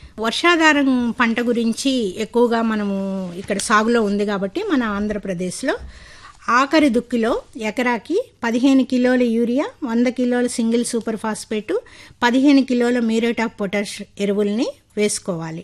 వర్షాధారం పంట గురించి ఎక్కువగా మనము ఇక్కడ సాగులో ఉంది కాబట్టి మన ఆంధ్రప్రదేశ్లో ఆఖరి దుక్కిలో ఎకరాకి పదిహేను కిలోల యూరియా వంద కిలోల సింగిల్ సూపర్ ఫాస్ఫేటు పదిహేను కిలోల మ్యూరేట్ ఆఫ్ పొటాష్ ఎరువుల్ని వేసుకోవాలి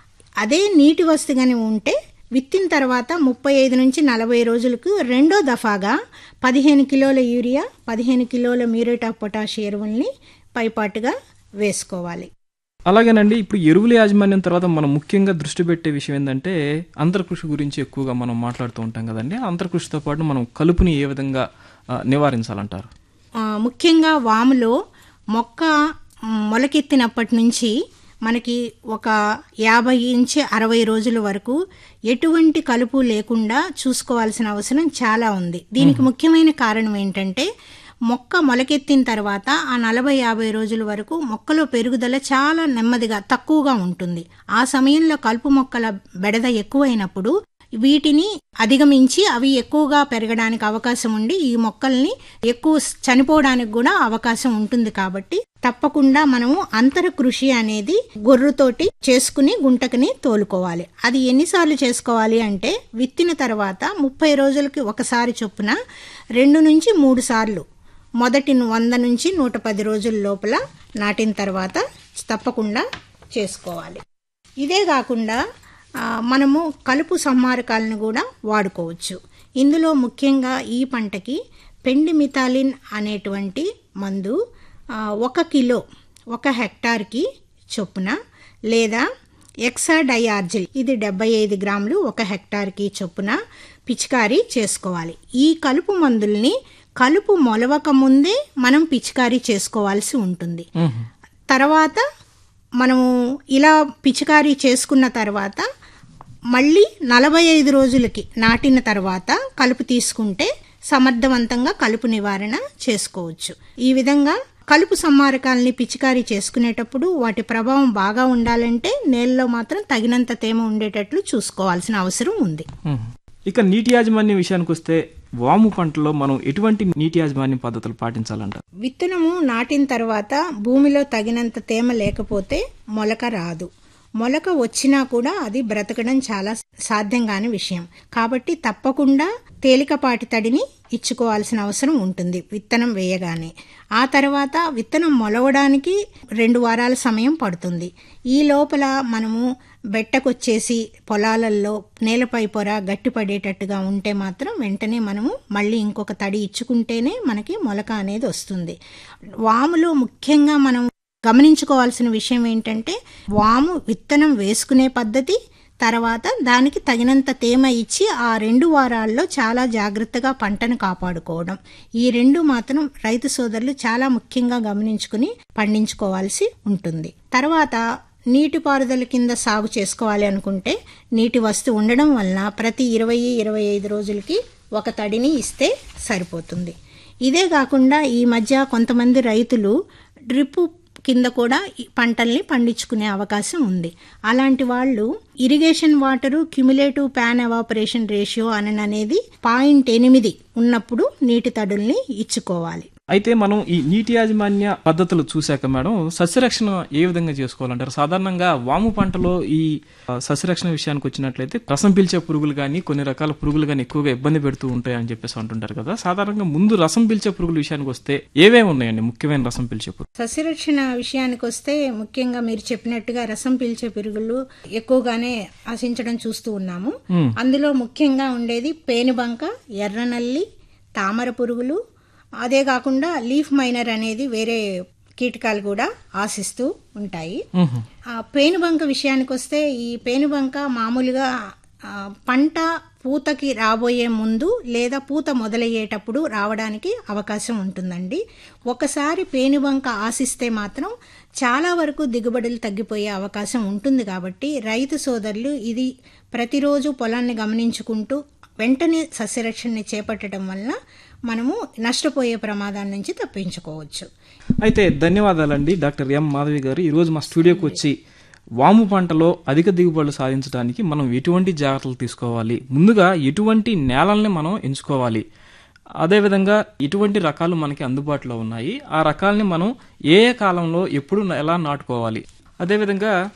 అదే నీటి వస్తుగానే ఉంటే విత్తిన తర్వాత ముప్పై ఐదు నుంచి నలభై రోజులకు రెండో దఫాగా పదిహేను కిలోల యూరియా పదిహేను కిలోల మ్యూరేట్ ఆఫ్ పొటాష్ ఎరువుల్ని పైపాటుగా వేసుకోవాలి అలాగేనండి ఇప్పుడు ఎరువుల యాజమాన్యం తర్వాత మనం ముఖ్యంగా దృష్టి పెట్టే విషయం ఏంటంటే అంతర్కృషి గురించి ఎక్కువగా మనం మాట్లాడుతూ ఉంటాం కదండి అంతర్కృషితో పాటు మనం కలుపుని ఏ విధంగా ఆ, నివారించాలంటారు ఆ, ముఖ్యంగా వాములో మొక్క మ్, మొలకెత్తినప్పటి నుంచి మనకి ఒక యాభై నుంచి అరవై రోజుల వరకు ఎటువంటి కలుపు లేకుండా చూసుకోవాల్సిన అవసరం చాలా ఉంది దీనికి ముఖ్యమైన కారణం ఏంటంటే మొక్క మొలకెత్తిన తర్వాత ఆ నలభై యాభై రోజుల వరకు మొక్కలో పెరుగుదల చాలా నెమ్మదిగా తక్కువగా ఉంటుంది ఆ సమయంలో కలుపు మొక్కల బెడద ఎక్కువైనప్పుడు వీటిని అధిగమించి అవి ఎక్కువగా పెరగడానికి అవకాశం ఉండి ఈ మొక్కల్ని ఎక్కువ స్- చనిపోవడానికి కూడా అవకాశం ఉంటుంది కాబట్టి తప్పకుండా మనము అంతర కృషి అనేది గొర్రుతోటి చేసుకుని గుంటకని తోలుకోవాలి అది ఎన్నిసార్లు చేసుకోవాలి అంటే విత్తిన తర్వాత ముప్పై రోజులకి ఒకసారి చొప్పున రెండు నుంచి మూడు సార్లు మొదటి వంద నుంచి నూట పది రోజుల లోపల నాటిన తర్వాత తప్పకుండా చేసుకోవాలి ఇదే కాకుండా ఆ, మనము కలుపు సంహారకాలను కూడా వాడుకోవచ్చు ఇందులో ముఖ్యంగా ఈ పంటకి పెండి మిథాలిన్ అనేటువంటి మందు ఆ, ఒక కిలో ఒక హెక్టార్కి చొప్పున లేదా ఎక్సాడయార్జిల్ ఇది డెబ్బై ఐదు గ్రాములు ఒక హెక్టార్కి చొప్పున పిచికారీ చేసుకోవాలి ఈ కలుపు మందుల్ని కలుపు మొలవక ముందే మనం పిచికారీ చేసుకోవాల్సి ఉంటుంది మ్మ్. తర్వాత మనము ఇలా పిచికారీ చేసుకున్న తర్వాత మళ్ళీ నలభై ఐదు రోజులకి నాటిన తర్వాత కలుపు తీసుకుంటే సమర్థవంతంగా కలుపు నివారణ చేసుకోవచ్చు ఈ విధంగా కలుపు సంహారకాలని పిచికారీ చేసుకునేటప్పుడు వాటి ప్రభావం బాగా ఉండాలంటే నేలలో మాత్రం తగినంత తేమ ఉండేటట్లు చూసుకోవాల్సిన అవసరం ఉంది మ్మ్. ఇక నీటి యాజమాన్యం విషయానికి వస్తే వాము పంటలో మనం ఎటువంటి నీటి యాజమాన్యం పద్ధతులు పాటించాలంటారు విత్తనము నాటిన తర్వాత భూమిలో తగినంత తేమ లేకపోతే మొలక రాదు మొలక వచ్చినా కూడా అది బ్రతకడం చాలా సాధ్యం కాని విషయం కాబట్టి తప్పకుండా తేలికపాటి తడిని ఇచ్చుకోవాల్సిన అవసరం ఉంటుంది విత్తనం వేయగానే ఆ తర్వాత విత్తనం మొలవడానికి రెండు వారాల సమయం పడుతుంది ఈ లోపల మనము బెట్టకొచ్చేసి పొలాలలో నేలపై పొర గట్టిపడేటట్టుగా ఉంటే మాత్రం వెంటనే మనము మళ్ళీ ఇంకొక తడి ఇచ్చుకుంటేనే మనకి మొలక అనేది వస్తుంది వాములో ముఖ్యంగా మనం గమనించుకోవాల్సిన విషయం ఏంటంటే వాము విత్తనం వేసుకునే పద్ధతి తర్వాత దానికి తగినంత తేమ ఇచ్చి ఆ రెండు వారాల్లో చాలా జాగ్రత్తగా పంటను కాపాడుకోవడం ఈ రెండు మాత్రం రైతు సోదరులు చాలా ముఖ్యంగా గమనించుకుని పండించుకోవాల్సి ఉంటుంది తర్వాత నీటిపారుదల కింద సాగు చేసుకోవాలి అనుకుంటే నీటి వస్తు ఉండడం వలన ప్రతి ఇరవై ఇరవై ఐదు రోజులకి ఒక తడిని ఇస్తే సరిపోతుంది ఇదే కాకుండా ఈ మధ్య కొంతమంది రైతులు డ్రిప్ కింద కూడా ఈ పంటల్ని పండించుకునే అవకాశం ఉంది అలాంటి వాళ్ళు irrigation water cumulative pan evaporation ratio అని అనేది పాయింట్ ఎనిమిది ఉన్నప్పుడు నీటి తడుల్ని ఇచ్చుకోవాలి అయితే మనం ఈ నీటి యాజమాన్య పద్ధతులు చూశాక మేడం సస్యరక్షణ ఏ విధంగా చేసుకోవాలంటారు సాధారణంగా వాము పంటలో ఈ ఆ, సస్యరక్షణ విషయానికి వచ్చినట్లయితే రసం పీల్చే పురుగులు కానీ కొన్ని రకాల పురుగులు కానీ ఎక్కువగా ఇబ్బంది పెడుతూ ఉంటాయి అని చెప్పేసి అంటుంటారు కదా సాధారణంగా ముందు రసం పీల్చే పురుగుల విషయానికి వస్తే ఏవేవి ఉన్నాయండి ముఖ్యమైన రసం పీల్చే పురుగులు సస్యరక్షణ విషయానికి వస్తే ముఖ్యంగా మీరు చెప్పినట్టుగా రసం పీల్చే పురుగులు ఎక్కువగానే ఆశించడం చూస్తూ ఉన్నాము మ్మ్. అందులో ముఖ్యంగా ఉండేది పేనుబంక ఎర్రనల్లి తామర పురుగులు అదే కాకుండా లీఫ్ మైనర్ అనేది వేరే కీటకాలు కూడా ఆశిస్తూ ఉంటాయి మ్మ్. ఆ పేనుబంక విషయానికి వస్తే ఈ పేనుబంక మామూలుగా ఆ, పంట పూతకి రాబోయే ముందు లేదా పూత మొదలయ్యేటప్పుడు రావడానికి అవకాశం ఉంటుందండి ఒకసారి పేనుబంక ఆశిస్తే మాత్రం చాలా వరకు దిగుబడులు తగ్గిపోయే అవకాశం ఉంటుంది కాబట్టి రైతు సోదరులు ఇది ప్రతిరోజు పొలాన్ని గమనించుకుంటూ వెంటనే సస్యరక్షణని చేపట్టడం వలన మనము నష్టపోయే ప్రమాదం నుంచి తప్పించుకోవచ్చు అయితే ధన్యవాదాలండి డాక్టర్ ఎం మాధవి గారు ఈరోజు మా స్టూడియోకి వచ్చి వాము పంటలో అధిక దిగుబడులు సాధించడానికి మనం ఎటువంటి జాగ్రత్తలు తీసుకోవాలి ముందుగా ఎటువంటి నేలల్ని మనం ఎంచుకోవాలి అదేవిధంగా ఎటువంటి రకాలు మనకి అందుబాటులో ఉన్నాయి ఆ రకాలని మనం ఏ ఏ కాలంలో ఎప్పుడు ఎలా నాటుకోవాలి అదేవిధంగా